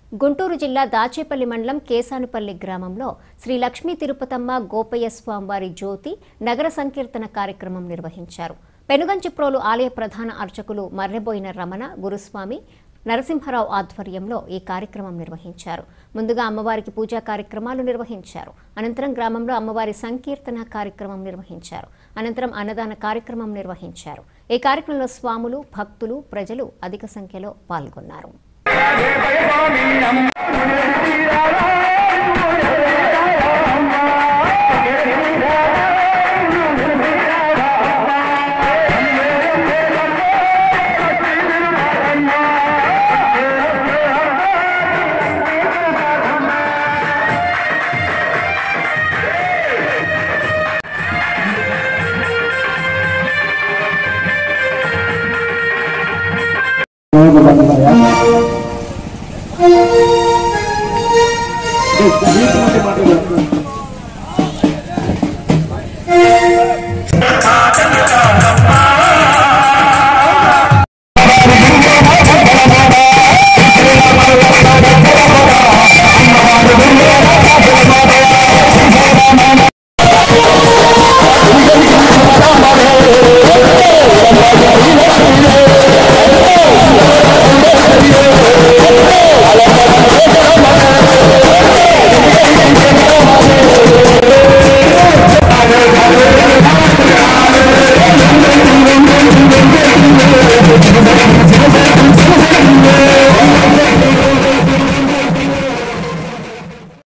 గుంటూరు జిల్లా దాచేపల్లి మండలం కేసానుపల్లి గ్రామంలో శ్రీ లక్ష్మీ తిరుపతమ్మ గోపయ్య స్వామివారి జ్యోతి నగర సంకీర్తన కార్యక్రమం నిర్వహించారు పెనుగంచిప్రోలు ఆలయ ప్రధాన అర్చకులు మర్రెబోయిన రమణ గురుస్వామి నరసింహరావు ఆధ్వర్యంలో ఈ కార్యక్రమం నిర్వహించారు ముందుగా అమ్మవారికి పూజా కార్యక్రమాలు నిర్వహించారు అనంతరం గ్రామంలో అమ్మవారి సంకీర్తన కార్యక్రమం నిర్వహించారు అనంతరం అన్నదాన కార్యక్రమం నిర్వహించారు ఈ కార్యక్రమంలో స్వాములు భక్తులు ప్రజలు అధిక సంఖ్యలో పాల్గొన్నారు దేవ